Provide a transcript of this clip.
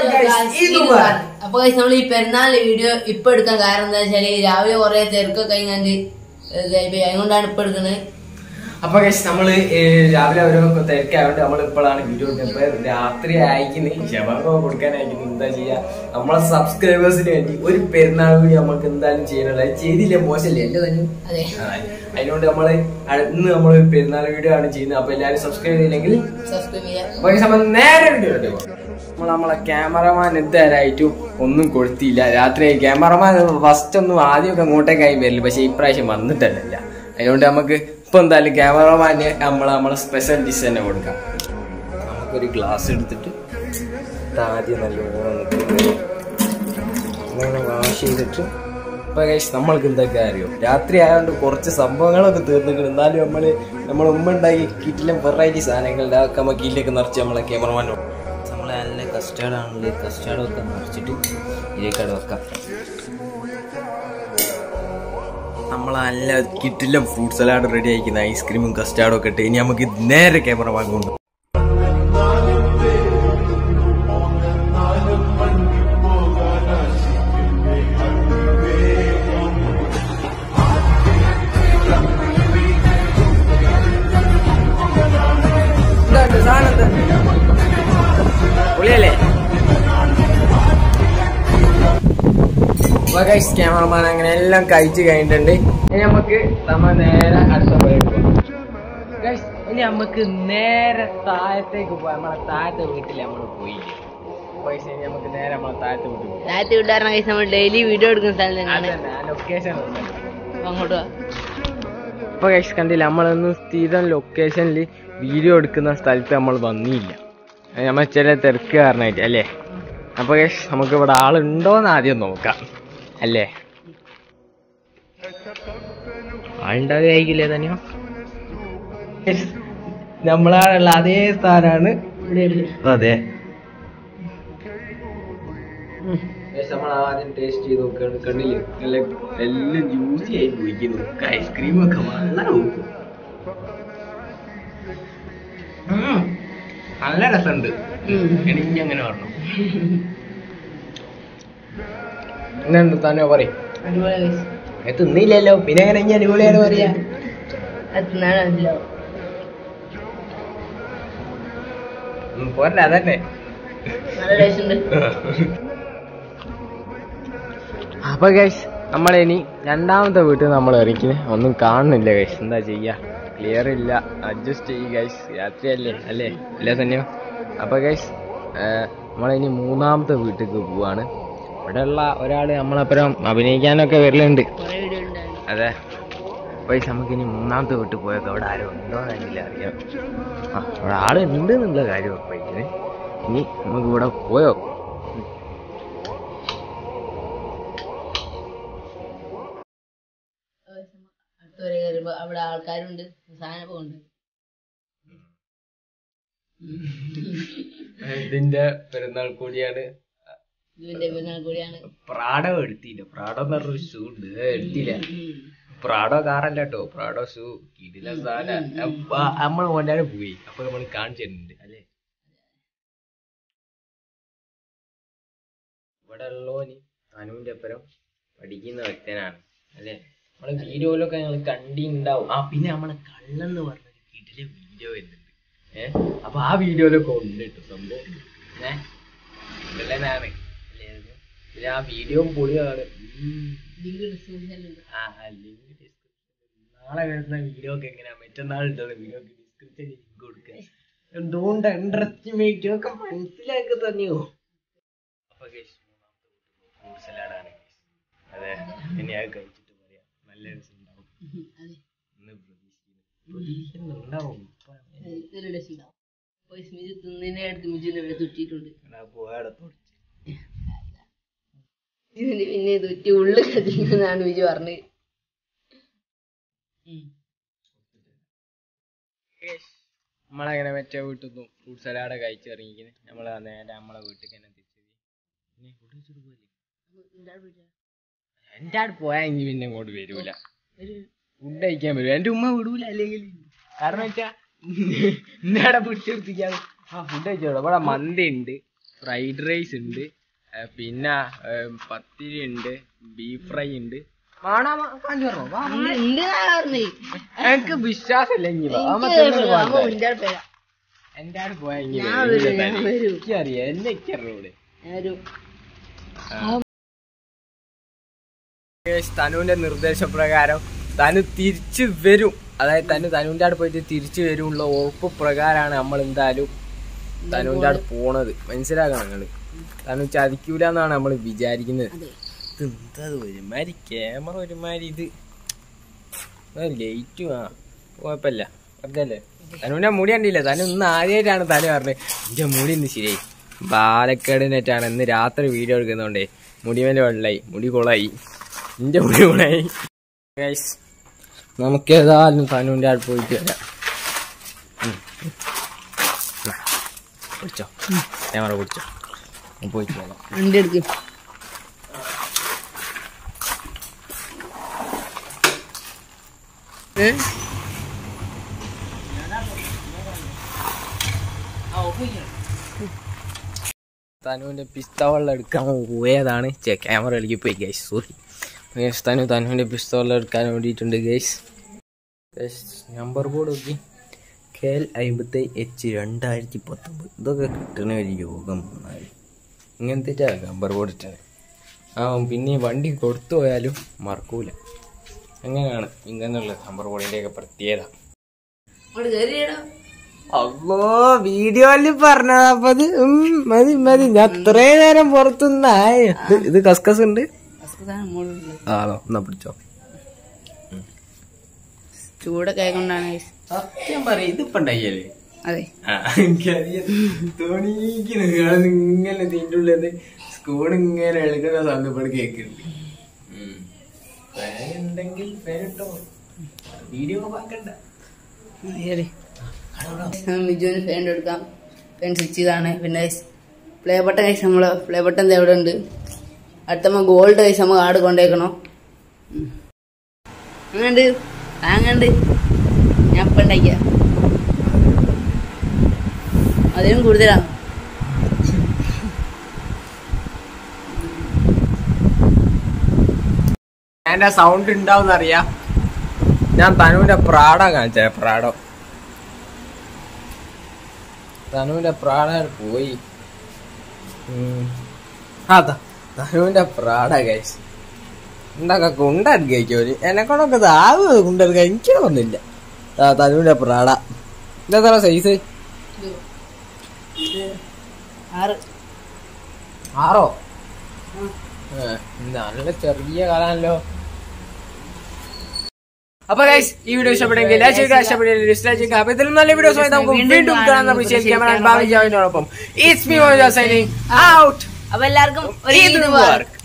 ഇത് പറ. അപ്പൊ guys, നമ്മൾ ഈ പെരുന്നാളിന്റെ വീഡിയോ ഇപ്പൊ എടുക്കാൻ കാരണം എന്താ വെച്ചാല് രാവിലെ കുറെ തിരക്കൊക്കെ കഴിഞ്ഞാണ്ട് ഇതായിപ്പോയി. അതുകൊണ്ടാണ് ഇപ്പൊ എടുക്കുന്നത് അപ്പൊ ഗൈസ് നമ്മള് ഏ, രാവിലെ ഓരോ തിരക്കായോണ്ട് നമ്മൾ ഇപ്പോഴാണ് വീഡിയോ എടുക്കുന്നത് ഇപ്പൊ രാത്രി അയക്കുന്നത് ശവകോ കൊടുക്കാൻ അയക്കുന്നത് എന്താ ചെയ്യാ നമ്മളെ സബ്സ്ക്രൈബേഴ്സിന് വേണ്ടി ഒരു പെരുന്നാൾ കൂടി നമുക്ക് എന്തായാലും ചെയ്യണല്ലോ അത് ചെയ്തില്ലേ മോശമല്ലേ എന്റെ തന്നെ അതെ അതിനോണ്ട് നമ്മള് അ- ഇന്ന് നമ്മൾ പെരുന്നാൾ വീഡിയോ ആണ് ചെയ്യുന്നത് അപ്പൊ എല്ലാരും സബ്സ്ക്രൈബ് ചെയ്തില്ലെങ്കിൽ സബ്സ്ക്രൈബ് ചെയ്യാം അപ്പൊ ഈ സമയം നേരെ വീഡിയോ നമ്മൾ നമ്മളെ ക്യാമറമാൻ എന്തായാലും ഒന്നും കൊടുത്തില്ല രാത്രി ക്യാമറമാൻ ഫസ്റ്റ് ഒന്നും ആദ്യമൊക്കെ അങ്ങോട്ടേക്കായി വരില്ല പക്ഷെ ഇപ്രാവശ്യം വന്നിട്ടല്ല അതുകൊണ്ട് നമുക്ക് ഇപ്പൊ എന്തായാലും ക്യാമറമാന് നമ്മൾ നമ്മളെ സ്പെഷ്യൽ ഡിഷ് തന്നെ കൊടുക്കാം നമുക്കൊരു ഗ്ലാസ് എടുത്തിട്ട് ഇത് ആദ്യം നല്ലോണം അങ്ങനെ വാഷ് ചെയ്തിട്ട് ഇപ്പൊ guys നമ്മൾക്ക് എന്തൊക്കെ അറിയോ രാത്രി ആയതുകൊണ്ട് കുറച്ച് സംഭവങ്ങളൊക്കെ തീർന്നിട്ടുണ്ട് എന്നാലും നമ്മള് നമ്മളെ ഉമ്മ ഉണ്ടാക്കി കിറ്റിലും വെറൈറ്റി സാധനങ്ങളുടെ അതൊക്കെ നമുക്ക് ഇതിലേക്ക് നിറച്ച് നമ്മളെ ക്യാമറമാൻ നമ്മളെ നല്ല കസ്റ്റാർഡ് ആണെങ്കിൽ കസ്റ്റാർഡ് ഒക്കെ നിറച്ചിട്ട് ഇതിലേക്കവിടെ വെക്കാം നമ്മൾ നല്ല കിറ്റിലും ഫ്രൂട്ട് സലാഡ് റെഡി ആയിരിക്കുന്ന ഐസ്ക്രീമും കസ്റ്റാർഡും ഒക്കെ ഇട്ട് ഇനി നമുക്ക് നേരെ ക്യാമറമാൻ കൊണ്ട് പൊളിയല്ലേ ക്യാമറമാൻ അങ്ങനെ എല്ലാം കഴിച്ചു കഴിഞ്ഞിട്ടുണ്ട് ഇനി നമുക്ക് നമ്മ നേരെ അടുത്ത പോയിട്ട് ഇനി നമുക്ക് നേരെ താഴത്തേക്ക് പോയി നമ്മളെ താഴത്തെ വീട്ടിൽ നമ്മൾ പോയില്ലേ പൈസ ഇനി നമുക്ക് നേരെ നമ്മളെ താഴത്തെ വീട്ടിൽ പോയി രാത്രി വിട്ടാരണ കഴിച്ച് നമ്മൾ ഡെയിലി വീഡിയോ എടുക്കുന്ന സ്ഥലം തന്നെയാണ് അതന്നെ ആ ലൊക്കേഷൻ അപ്പൊ അങ്ങോട്ട് പോവാം ഇപ്പൊ ഗൈസ് കണ്ടില്ല നമ്മളൊന്നും സ്ഥിരം ലൊക്കേഷനിൽ വീഡിയോ എടുക്കുന്ന സ്ഥലത്ത് നമ്മൾ വന്നില്ല അത് നമ്മൾ ചില തിരക്ക് കാരണമായിട്ട് അല്ലേ അപ്പൊ ഗൈസ് നമുക്ക് ഇവിടെ ആളുണ്ടോന്ന് ആദ്യം നോക്കാം അല്ലേ ആളുണ്ടാവുകയായിരിക്കില്ലേ തന്നെയോ നമ്മളാണുള്ള അതേ സ്ഥാനാണ് അതെ നമ്മൾ ആദ്യം ടേസ്റ്റ് ചെയ്ത് നോക്കുകയാണ് കണ്ടില്ലേ നല്ല എല്ലാം ജ്യൂസി ആയി പോയിക്കുന്നു ഐസ്ക്രീം ഒക്കെ വളരെ നോക്കും നല്ല രസമുണ്ട് എനിക്ക് അങ്ങനെ പറഞ്ഞു എന്നുണ്ട് തന്നെ പറയും അടിപൊളി guys. തിന്നില്ലല്ലോ പിന്നെ എങ്ങനെ ഇനി അടിപൊളിയാണ് പറയാ അത് തിന്നാൻ മനസ്സിലാവും ഉം, പോരണ്ട അതന്നെ നല്ല ടേസ്റ്റ് ഉണ്ട് അപ്പൊ ഗൈസ് നമ്മളിനി രണ്ടാമത്തെ വീട്ടിൽ നമ്മൾ ഇറങ്ങിന് ഒന്നും കാണുന്നില്ല ഗൈസ് എന്താ ചെയ്യാ ക്ലിയർ ഇല്ല അഡ്ജസ്റ്റ് ചെയ്യ് ഗൈസ് രാത്രിയല്ലേ അല്ലേ അല്ലേ തന്നെയോ അപ്പൊ ഗൈസ് നമ്മളിനി മൂന്നാമത്തെ വീട്ടിലേക്ക് പോവാണ് ഇവിടെയുള്ള ഒരാൾ നമ്മളപ്പുറം അഭിനയിക്കാനൊക്കെ വരലുണ്ട് കുറെ വീഡിയോ ഉണ്ടായിരുന്നു അതെ പൈസ നമുക്ക് ഇനി മൂന്നാമത്തെ വീട്ടിൽ പോയൊക്കെ അവിടെ ആരും ഉണ്ടോന്നെങ്കിലും അറിയാം ആ അവിടെ ആള് ഉണ്ട് എന്നുള്ള കാര്യം ഉറപ്പായിരിക്കണേ ഇനി നമുക്ക് ഇവിടെ പോയോ അടുത്ത വരെ കയറുമ്പോ അവിടെ ആൾക്കാരുണ്ട് സാധനം പോകുന്നുണ്ട് ഇതിന്റെ പെരുന്നാൾ കൂടിയാണ് ഇതിന്റെ പെരുന്നാൾ കൂടിയാണ് പ്രാഡോ എടുത്തില്ല പ്രാഡോ എന്ന് പറഞ്ഞൊരു ഷൂ ഉണ്ട് ഏ, എടുത്തില്ല പ്രാഡോ കാറല്ല കേട്ടോ പ്രാഡോ ഷൂ കിടില സാധനം നമ്മൾ കൊണ്ടാണ് പോയി അപ്പൊ നമ്മൾ കാണിച്ചിട്ടുണ്ട് അല്ലേ ഇവിടെ ഉള്ളോന് അനുവിന്റെ അപ്പുറം പഠിക്കുന്ന വ്യക്തനാണ് അല്ലേ നമ്മളെ വീഡിയോയിലൊക്കെ ഞങ്ങൾ കണ്ടിണ്ടാവും ആ പിന്നെ നമ്മളെ കള്ളെന്ന് പറഞ്ഞൊരു കിടില വീഡിയോ വരുന്നുണ്ട് ഏഹ് അപ്പൊ ആ വീഡിയോയിലൊക്കെ ഉണ്ട് കേട്ടോ സംഭവം ഏഹ് വില്ലനാണ് അല്ലേ അത്? പിന്നെ ആ വീഡിയോ പൊളിയാണ് ഉം. ലിങ്ക് ഡിസ്ക്രിപ്ഷനിലുണ്ട് ആ ലിങ്ക് ഡിസ്ക്രിപ്ഷൻ നാളെ വരുന്ന വീഡിയോ ഒക്കെ എങ്ങനെയാ മറ്റന്നാൾ ഉണ്ടല്ലോ വീഡിയോ ഡിസ്ക്രിപ്ഷനിൽ ലിങ്ക് കൊടുക്കുക എന്തുകൊണ്ട് ഇൻട്രസ്റ്റ് ഒക്കെ മനസ്സിലാക്കി തന്നെയോ അപ്പൊ ഫ്രൂട്ട് സലാഡാണ് അതെ ഇനി അത് കഴിച്ചിട്ട് പറയാം നല്ല രസമുണ്ടാവും അതെ ഇന്ന് പ്രതീക്ഷിക്കുന്നു പ്രതീക്ഷിക്കുന്നുണ്ടാവും ഇതൊരു ടേസ്റ്റ് ഉണ്ടാവും പോയി സ്മിജ് തിന്നതിനെ അടുത്ത് മിജിന്റെ ഇവിടെ തുറ്റിയിട്ടുണ്ട് പോയാടെ തുടച്ച് ഇതിന് പിന്നെ തുറ്റി ഉള്ളു കത്തിക്കുന്നതാണ് മിജു പറഞ്ഞത് ഉം. നമ്മളങ്ങനെ മറ്റേ വീട്ടിൽ നിന്നും ഫ്രൂട്ട് സലാഡ് കഴിച്ച് ഇറങ്ങിക്കുന്നത് നമ്മൾ നേരെ നമ്മളെ വീട്ടിൽ തന്നെ തിരിച്ചു ഇനി ഫുഡ് കഴിച്ചിട്ട് പോയില്ലേ എൻ്റെ അവിടെ പോയാൽ ഇനി പിന്നെ ഇങ്ങോട്ട് വരൂല ഫുഡ് കഴിക്കാൻ വരും എൻ്റെ ഉമ്മ വിടൂല അല്ലെങ്കിൽ കാരണം വെച്ചാ എന്നെ അവിടെ പിടിച്ചെടുത്തിക്കാൻ ആ ഫുഡ് കഴിച്ചോളൂ ഇവിടെ മന്തി ഉണ്ട് ഫ്രൈഡ് റൈസ് ഉണ്ട് ആ, പിന്നെ ആ, പത്തിരി ഉണ്ട് ബീഫ് ഫ്രൈ ഉണ്ട് വാണാ, വാ, കാണിച്ചു തരണോ? വാ, വാ. എനിക്ക് വിശ്വാസമില്ല ഇനി വാ. ആ, മറ്റേ ഒന്ന് വാ. എന്റെ ആട് പോയാ ഇനി ഞാൻ വരും. വരും, ഇല്ല, ഞാൻ തന്നെ. വരും. എനിക്കറിയാം എന്നെ എനിക്കറിയൂടെ തനുവിന്റെ നിർദ്ദേശപ്രകാരം തനു തിരിച്ചു വരും അതായത് തനു തനുവിന്റെ അവിടെ പോയിട്ട് തിരിച്ചു വരുമുള്ള ഉറപ്പ് പ്രകാരമാണ് നമ്മൾ എന്തായാലും തനുവിന്റെ അവിടെ പോണത് മനസ്സിലാക്കണം നിങ്ങള് തനു ചതിക്കൂല എന്നാണ് നമ്മൾ വിചാരിക്കുന്നത് ഇത് എന്താ ഒരുമാതിരി ക്യാമറ ഒരുമാതിരി ഇത് ലേറ്റും ആ കുഴപ്പമില്ല വെറുതെ അല്ലേ തനുവിന്റെ മുടി കണ്ടില്ല തനു ഇന്ന് ആദ്യമായിട്ടാണ് തനു പറഞ്ഞത് എന്റെ മുടി ഇന്ന് ശരിയായി ബാലക്കേടിനായിട്ടാണ് ഇന്ന് രാത്രി വീഡിയോ എടുക്കുന്നോണ്ടേ മുടിമേലെ വെള്ളായി മുടി കുളായി എന്റെ മുടി കുളായി ഗൈസ് നമുക്ക് ഏതായാലും തനുവിന്റെ ആൾ പോയിട്ട് വരാം ഉം. ഉം. പിടിച്ചോ ക്യാമറ പിടിച്ചോ ഞാൻ പോയിട്ട് വരാം വണ്ടി എടുക്ക് ഏ? തനുവിന്റെ പിസ്തവെള്ളം എടുക്കാൻ പോയതാണ് ക്യാമറ കളിക്ക് പോയി ഗൈസ് സോറി ഗൈസ് തനു തനുവിന്റെ പിസ്തവെള്ളം എടുക്കാൻ വേണ്ടിയിട്ടുണ്ട് ഗൈസ് നമ്പർ ബോർഡ് നോക്കി കെ എൽ അമ്പത്തി എച്ച് രണ്ടായിരത്തി പത്തൊമ്പത് ഇതൊക്കെ കിട്ടണ ഒരു യോഗം വന്നാല്. ഇങ്ങനത്തെ നമ്പർ ബോർഡ് ഇട്ടത് ആ പിന്നെ ഈ വണ്ടി കൊടുത്തു പോയാലും മറക്കൂല അങ്ങനെയാണ് ഇങ്ങനെയുള്ള നമ്പർ ബോർഡിൻ്റെയൊക്കെ പ്രത്യേകത അങ്ങോട്ട് കേറിയടാ അല്ലോ വീഡിയോയില് പറഞ്ഞത് മതി മതി ഞാൻ അത്രയും നേരം പുറത്തുനിന്നായ ഇത് കസ്കസ് ഉണ്ട് അസുഖതാണ് മോളുള്ളത് ആണോ എന്നാ പിടിച്ചോ ചൂടൊക്കെ ആയിക്കൊണ്ടാണ് guys. സത്യം പറയും ഇതിപ്പോ ഉണ്ടായില്ലേ അതെ തോണിക്കുന്നു ഇങ്ങനെ തിൻ്റെ ഉള്ളിൽ സ്കൂൾ ഇങ്ങനെ എഴുതുന്ന സൗണ്ട് ഇപ്പോൾ കേൾക്കുന്നുണ്ട് ഫാൻ ഉണ്ടെങ്കിൽ ഫാൻ ഇട്ടോ വീഡിയോ പാക്കണ്ട ശരി മിജുവിന് ഫാൻ എടുക്കാം ഫാൻ സ്വിച്ച് ചെയ്താണ് പിന്നെ പ്ലേ ബട്ടൺ കഴിച്ച് നമ്മള് പ്ലേ ബട്ടൺ എവിടെ ഉണ്ട് അടുത്തമ്മ ഗോൾഡ് കഴിച്ച് നമ്മൾ കാർഡ് കൊണ്ടേക്കണോ അങ്ങണ്ട് അങ്ങണ്ട് ഞാൻ ഇപ്പം ഉണ്ടാക്കിയ അതിനും കൂടുതലാണ് എന്റെ സൗണ്ട് ഉണ്ടാവും അറിയാം ഞാൻ തനുവിന്റെ പ്രാട കാണിച്ച പ്രാടോ തനുവിന്റെ പ്രാട പോയി ഉം. അതാ തനുവിന്റെ പ്രാട കഴിച്ച് എന്തൊക്കെ കുണ്ടെടുക്കും ഒരു എന്നെ കൊണ്ടൊക്കെ താവ് കുണ്ടെടുക്കാൻ എനിക്ക് തോന്നില്ല ആ തനുവിന്റെ പ്രാട ഇതെത്ര സൈസ് ആറ് ആറോ ഏ, നല്ല ചെറിയ കാലാണല്ലോ അപ്പൊ ഗൈസ് ഈ വീഡിയോ ഇഷ്ടപ്പെട്ടെങ്കിൽ ലൈക്ക് ചെയ്യുക ഇഷ്ടപ്പെട്ടില്ലെങ്കിൽ ഡിസ്ലൈക്ക് ചെയ്യുക അപ്പൊ ഇതിലും നല്ല വീഡിയോസ് നമുക്ക് വീണ്ടും കാണാൻ നമ്മൾ ഭാവി ജോയിനോടൊപ്പം ഇറ്റ്സ് മീ സൈനിങ് ഔട്ട് അപ്പൊ എല്ലാവർക്കും ഒരു ഇത് ഇത് work.